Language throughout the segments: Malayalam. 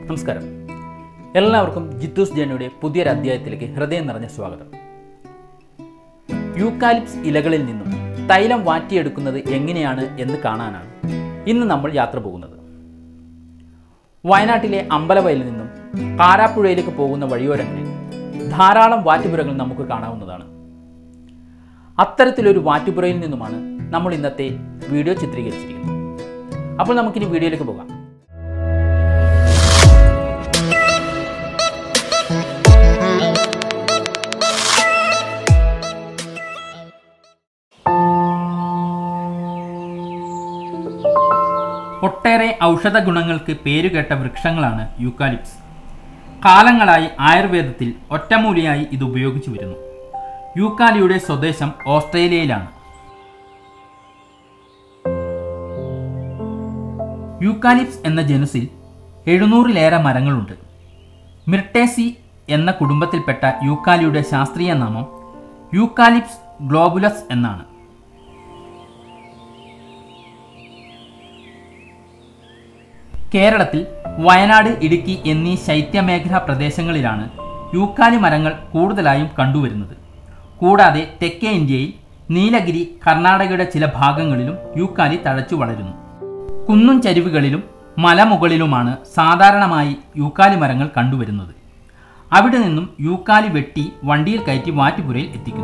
നമസ്കാരം എല്ലാവർക്കും ജിത്തൂസ് ജേണിയുടെ പുതിയൊരു അധ്യായത്തിലേക്ക് ഹൃദയം നിറഞ്ഞ സ്വാഗതം യൂക്കാലിപ്സ് ഇലകളിൽ നിന്നും തൈലം വാറ്റിയെടുക്കുന്നത് എങ്ങനെയാണ് എന്ന് കാണാനാണ് ഇന്ന് നമ്മൾ യാത്ര പോകുന്നത് വയനാട്ടിലെ അമ്പലവയലിൽ നിന്നും കാരാപ്പുഴയിലേക്ക് പോകുന്ന വഴിയോരങ്ങളിൽ ധാരാളം വാറ്റുപുരകൾ നമുക്ക് കാണാവുന്നതാണ് അത്തരത്തിലൊരു വാറ്റുപുരയിൽ നിന്നുമാണ് നമ്മൾ ഇന്നത്തെ വീഡിയോ ചിത്രീകരിച്ചിരിക്കുന്നത് അപ്പോൾ നമുക്കിനി വീഡിയോയിലേക്ക് പോകാം ഒട്ടേറെ ഔഷധ ഗുണങ്ങൾക്ക് പേരുകേട്ട വൃക്ഷങ്ങളാണ് യൂക്കാലിപ്സ് കാലങ്ങളായി ആയുർവേദത്തിൽ ഒറ്റമൂലിയായി ഇത് ഉപയോഗിച്ചു വരുന്നു യൂക്കാലിയുടെ സ്വദേശം ഓസ്ട്രേലിയയിലാണ് യൂക്കാലിപ്സ് എന്ന ജനുസിൽ എഴുന്നൂറിലേറെ മരങ്ങളുണ്ട് മിർട്ടേസി എന്ന കുടുംബത്തിൽപ്പെട്ട യൂക്കാലിയുടെ ശാസ്ത്രീയ നാമം യൂക്കാലിപ്സ് ഗ്ലോബുലസ് എന്നാണ് കേരളത്തിൽ വയനാട് ഇടുക്കി എന്നീ ശൈത്യമേഖലാ പ്രദേശങ്ങളിലാണ് യൂക്കാലി മരങ്ങൾ കൂടുതലായും കണ്ടുവരുന്നത് കൂടാതെ തെക്കേ ഇന്ത്യയിൽ നീലഗിരി കർണാടകയുടെ ചില ഭാഗങ്ങളിലും യൂക്കാലി തഴച്ചു വളരുന്നു കുന്നും ചരിവുകളിലും മലമുകളിലുമാണ് സാധാരണമായി യൂക്കാലി മരങ്ങൾ കണ്ടുവരുന്നത് അവിടെ നിന്നും യൂക്കാലി വെട്ടി വണ്ടിയിൽ കയറ്റി വാറ്റുപുരയിൽ എത്തിക്കുന്നു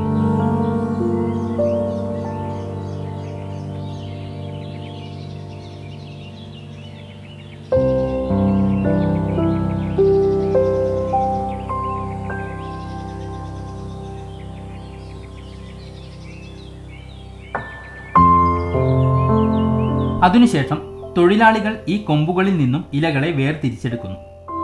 അതിനുശേഷം തൊഴിലാളികൾ ഈ കൊമ്പുകളിൽ നിന്നും ഇലകളെ വേർതിരിച്ചെടുക്കുന്നു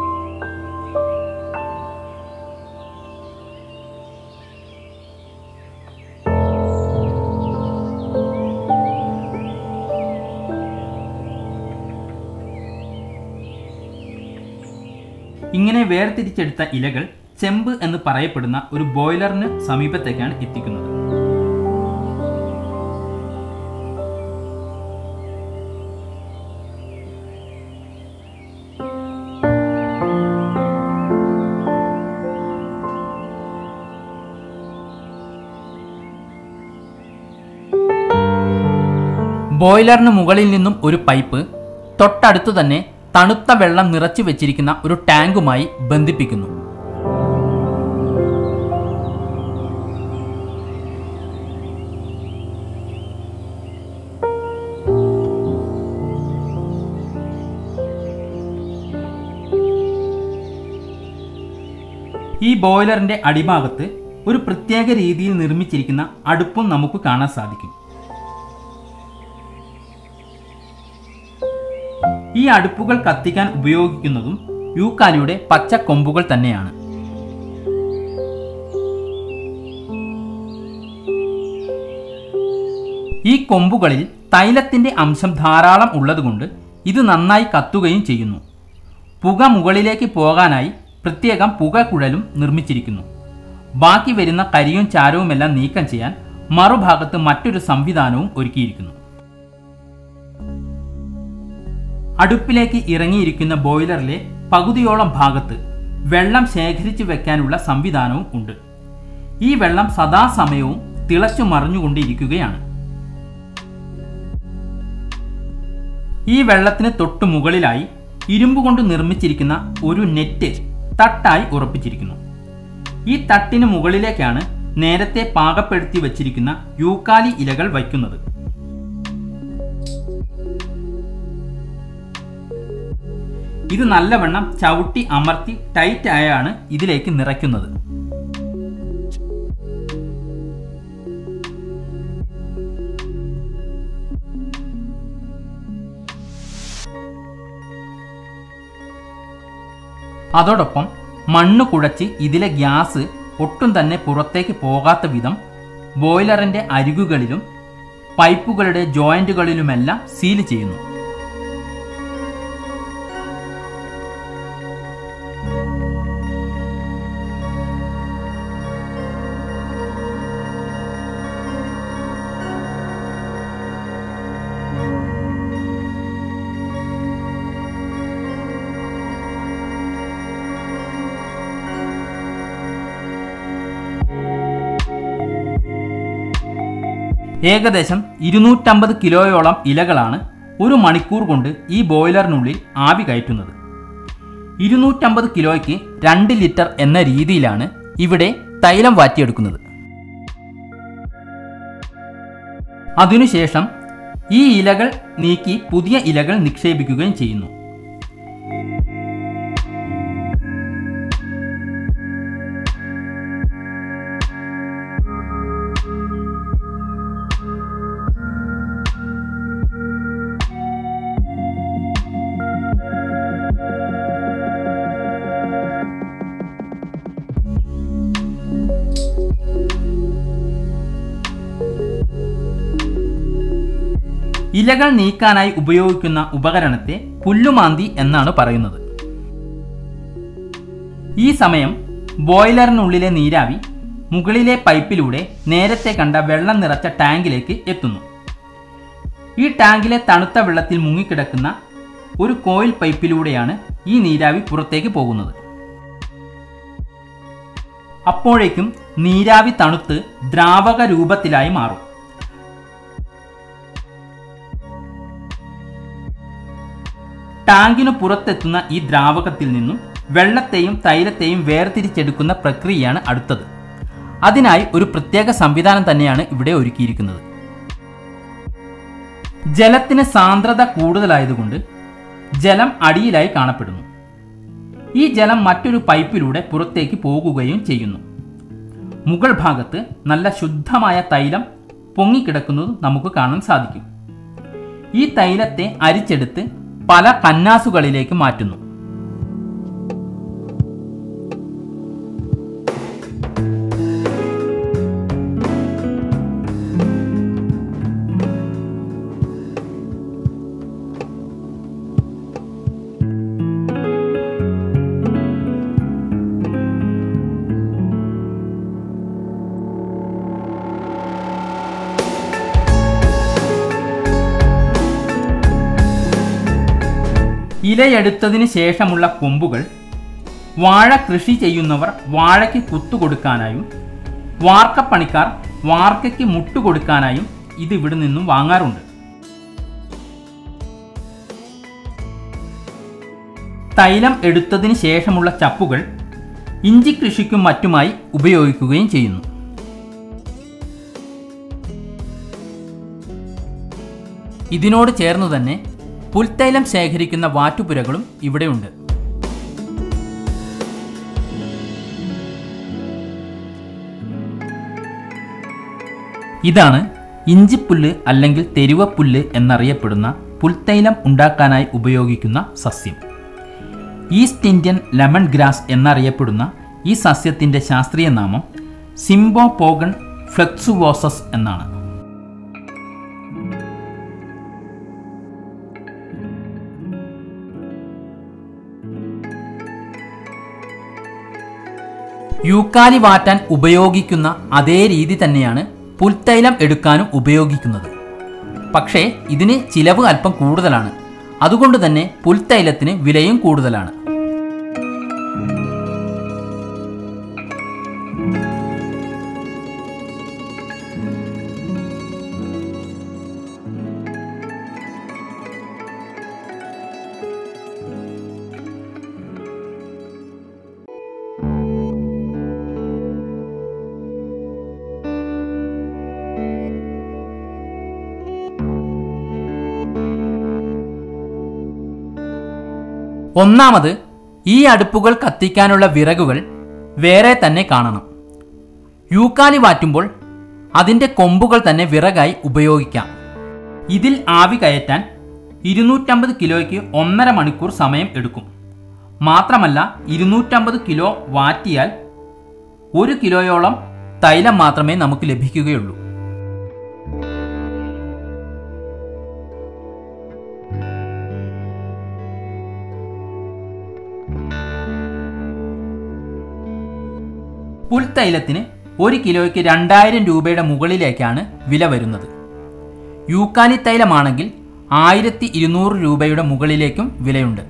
ഇങ്ങനെ വേർതിരിച്ചെടുത്ത ഇലകൾ ചെമ്പ് എന്ന് പറയപ്പെടുന്ന ഒരു ബോയിലറിന് സമീപത്തേക്കാണ് എത്തിക്കുന്നത് ബോയിലറിന് മുകളിൽ നിന്നും ഒരു പൈപ്പ് തൊട്ടടുത്തു തന്നെ തണുത്ത വെള്ളം നിറച്ചു വെച്ചിരിക്കുന്ന ഒരു ടാങ്കുമായി ബന്ധിപ്പിക്കുന്നു ഈ ബോയിലറിന്റെ അടിഭാഗത്ത് ഒരു പ്രത്യേക രീതിയിൽ നിർമ്മിച്ചിരിക്കുന്ന അടുപ്പും നമുക്ക് കാണാൻ സാധിക്കും ഈ അടുപ്പുകൾ കത്തിക്കാൻ ഉപയോഗിക്കുന്നതും യൂക്കാലിയുടെ പച്ച കൊമ്പുകൾ തന്നെയാണ് ഈ കൊമ്പുകളിൽ തൈലത്തിന്റെ അംശം ധാരാളം ഉള്ളതുകൊണ്ട് ഇത് നന്നായി കത്തുകയും ചെയ്യുന്നു പുക മുകളിലേക്ക് പോകാനായി പ്രത്യേകം പുക കുഴലും നിർമ്മിച്ചിരിക്കുന്നു ബാക്കി വരുന്ന കരിയും ചാരവുമെല്ലാം നീക്കം ചെയ്യാൻ മറുഭാഗത്ത് മറ്റൊരു സംവിധാനവും ഒരുക്കിയിരിക്കുന്നു അടുപ്പിലേക്ക് ഇറങ്ങിയിരിക്കുന്ന ബോയിലറിലെ പകുതിയോളം ഭാഗത്ത് വെള്ളം ശേഖരിച്ചു വെക്കാനുള്ള സംവിധാനവും ഉണ്ട് ഈ വെള്ളം സദാസമയവും തിളച്ചു മറിഞ്ഞുകൊണ്ടിരിക്കുകയാണ് ഈ വെള്ളത്തിന് തൊട്ടു മുകളിലായി ഇരുമ്പ് കൊണ്ട് നിർമ്മിച്ചിരിക്കുന്ന ഒരു നെറ്റ് തട്ടായി ഉറപ്പിച്ചിരിക്കുന്നു ഈ തട്ടിന് മുകളിലേക്കാണ് നേരത്തെ പാകപ്പെടുത്തി വച്ചിരിക്കുന്ന യൂക്കാലി ഇലകൾ വയ്ക്കുന്നത് ഇത് നല്ലവണ്ണം ചവിട്ടി അമർത്തി ടൈറ്റ് ആയാണ് ഇതിലേക്ക് നിറയ്ക്കുന്നത് അതോടൊപ്പം മണ്ണ് കുഴച്ച് ഇതിലെ ഗ്യാസ് ഒട്ടും തന്നെ പുറത്തേക്ക് പോകാത്ത വിധം ബോയിലറിന്റെ അരികുകളിലും പൈപ്പുകളുടെ ജോയിന്റുകളിലുമെല്ലാം സീൽ ചെയ്യുന്നു ഏകദേശം ഇരുന്നൂറ്റമ്പത് കിലോയോളം ഇലകളാണ് ഒരു മണിക്കൂർ കൊണ്ട് ഈ ബോയിലറിനുള്ളിൽ ആവി കയറ്റുന്നത് ഇരുന്നൂറ്റമ്പത് കിലോയ്ക്ക് രണ്ട് ലിറ്റർ എന്ന രീതിയിലാണ് ഇവിടെ തൈലം വാറ്റിയെടുക്കുന്നത് അതിനുശേഷം ഈ ഇലകൾ നീക്കി പുതിയ ഇലകൾ നിക്ഷേപിക്കുകയും ചെയ്യുന്നു ഇലകൾ നീക്കാനായി ഉപയോഗിക്കുന്ന ഉപകരണത്തെ പുല്ലുമാന്തി എന്നാണ് പറയുന്നത് ഈ സമയം ബോയിലറിനുള്ളിലെ നീരാവി മുകളിലെ പൈപ്പിലൂടെ നേരത്തെ കണ്ട വെള്ളം നിറച്ച ടാങ്കിലേക്ക് എത്തുന്നു ഈ ടാങ്കിലെ തണുത്ത വെള്ളത്തിൽ മുങ്ങിക്കിടക്കുന്ന ഒരു കോയിൽ പൈപ്പിലൂടെയാണ് ഈ നീരാവി പുറത്തേക്ക് പോകുന്നത് അപ്പോഴേക്കും നീരാവി തണുത്ത് ദ്രാവക രൂപത്തിലായി മാറും ടാങ്കിനു പുറത്തെത്തുന്ന ഈ ദ്രാവകത്തിൽ നിന്നും വെള്ളത്തെയും തൈലത്തെയും വേർതിരിച്ചെടുക്കുന്ന പ്രക്രിയയാണ് അടുത്തത് അതിനായി ഒരു പ്രത്യേക സംവിധാനം തന്നെയാണ് ഇവിടെ ഒരുക്കിയിരിക്കുന്നത് ജലത്തിന് സാന്ദ്രത കൂടുതലായതുകൊണ്ട് ജലം അടിയിലായി കാണപ്പെടുന്നു ഈ ജലം മറ്റൊരു പൈപ്പിലൂടെ പുറത്തേക്ക് പോകുകയും ചെയ്യുന്നു മുകൾ ഭാഗത്ത് നല്ല ശുദ്ധമായ തൈലം പൊങ്ങിക്കിടക്കുന്നത് നമുക്ക് കാണാൻ സാധിക്കും ഈ തൈലത്തെ അരിച്ചെടുത്ത് പല കന്നാസുകളിലേക്ക് മാറ്റുന്നു ഇലയെടുത്തതിന് ശേഷമുള്ള കൊമ്പുകൾ വാഴ കൃഷി ചെയ്യുന്നവർ വാഴയ്ക്ക് കുത്തുകൊടുക്കാനായും വാർക്കപ്പണിക്കാർ വാർക്കയ്ക്ക് മുട്ടുകൊടുക്കാനായും ഇത് ഇവിടെ നിന്നും വാങ്ങാറുണ്ട് തൈലം എടുത്തതിന് ശേഷമുള്ള ചപ്പുകൾ ഇഞ്ചി കൃഷിക്കും മറ്റുമായി ഉപയോഗിക്കുകയും ചെയ്യുന്നു ഇതിനോട് ചേർന്നു തന്നെ പുൽത്തൈലം ശേഖരിക്കുന്ന വാറ്റുപുരകളും ഇവിടെയുണ്ട് ഇതാണ് ഇഞ്ചിപ്പുല്ല് അല്ലെങ്കിൽ തെരുവപ്പുല്ല് എന്നറിയപ്പെടുന്ന പുൽത്തൈലം ഉണ്ടാക്കാനായി ഉപയോഗിക്കുന്ന സസ്യം ഈസ്റ്റ് ഇന്ത്യൻ ലെമൺ ഗ്രാസ് എന്നറിയപ്പെടുന്ന ഈ സസ്യത്തിൻ്റെ ശാസ്ത്രീയ നാമം സിംബോ പോഗൺ ഫ്ലെക്സുവോസസ് എന്നാണ് യൂക്കാലി വാറ്റാൻ ഉപയോഗിക്കുന്ന അതേ രീതി തന്നെയാണ് പുൽത്തൈലം എടുക്കാനും ഉപയോഗിക്കുന്നത് പക്ഷേ ഇതിന് ചിലവ് അല്പം കൂടുതലാണ് അതുകൊണ്ട് തന്നെ പുൽത്തൈലത്തിന് വിലയും കൂടുതലാണ് ഒന്നാമത് ഈ അടുപ്പുകൾ കത്തിക്കാനുള്ള വിറകുകൾ വേറെ തന്നെ കാണണം യൂക്കാലി വാറ്റുമ്പോൾ അതിൻ്റെ കൊമ്പുകൾ തന്നെ വിറകായി ഉപയോഗിക്കാം ഇതിൽ ആവി കയറ്റാൻ ഇരുന്നൂറ്റമ്പത് കിലോയ്ക്ക് ഒന്നര മണിക്കൂർ സമയം എടുക്കും മാത്രമല്ല ഇരുന്നൂറ്റമ്പത് കിലോ വാറ്റിയാൽ ഒരു കിലോയോളം തൈലം മാത്രമേ നമുക്ക് ലഭിക്കുകയുള്ളൂ പുൽത്തൈലത്തിന് ഒരു കിലോയ്ക്ക് രണ്ടായിരം രൂപയുടെ മുകളിലേക്കാണ് വില വരുന്നത് യൂക്കാലി തൈലമാണെങ്കിൽ ആയിരത്തി ഇരുന്നൂറ് രൂപയുടെ മുകളിലേക്കും വിലയുണ്ട്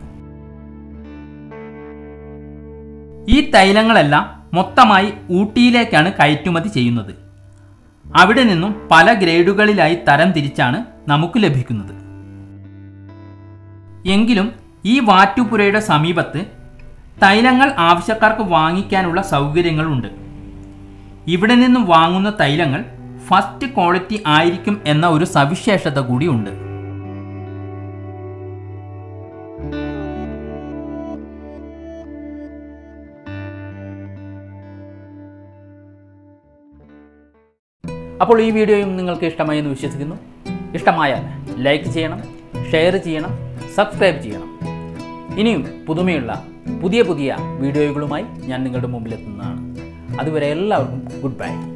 ഈ തൈലങ്ങളെല്ലാം മൊത്തമായി ഊട്ടിയിലേക്കാണ് കയറ്റുമതി ചെയ്യുന്നത് അവിടെ നിന്നും പല ഗ്രേഡുകളിലായി തരം തിരിച്ചാണ് നമുക്ക് ലഭിക്കുന്നത് എങ്കിലും ഈ വാറ്റുപുരയുടെ സമീപത്ത് തൈലങ്ങൾ ആവശ്യക്കാർക്ക് വാങ്ങിക്കാനുള്ള സൗകര്യങ്ങളുണ്ട് ഇവിടെ നിന്നും വാങ്ങുന്ന തൈലങ്ങൾ ഫസ്റ്റ് ക്വാളിറ്റി ആയിരിക്കും എന്ന ഒരു സവിശേഷത കൂടിയുണ്ട് അപ്പോൾ ഈ വീഡിയോയും നിങ്ങൾക്ക് ഇഷ്ടമായി എന്ന് വിശ്വസിക്കുന്നു ഇഷ്ടമായാൽ ലൈക്ക് ചെയ്യണം ഷെയർ ചെയ്യണം സബ്സ്ക്രൈബ് ചെയ്യണം ഇനിയും പുതുമയുള്ള പുതിയ പുതിയ വീഡിയോകളുമായി ഞാൻ നിങ്ങളുടെ മുമ്പിലെത്തുന്നതാണ് അതുവരെ എല്ലാവർക്കും ഗുഡ് ബൈ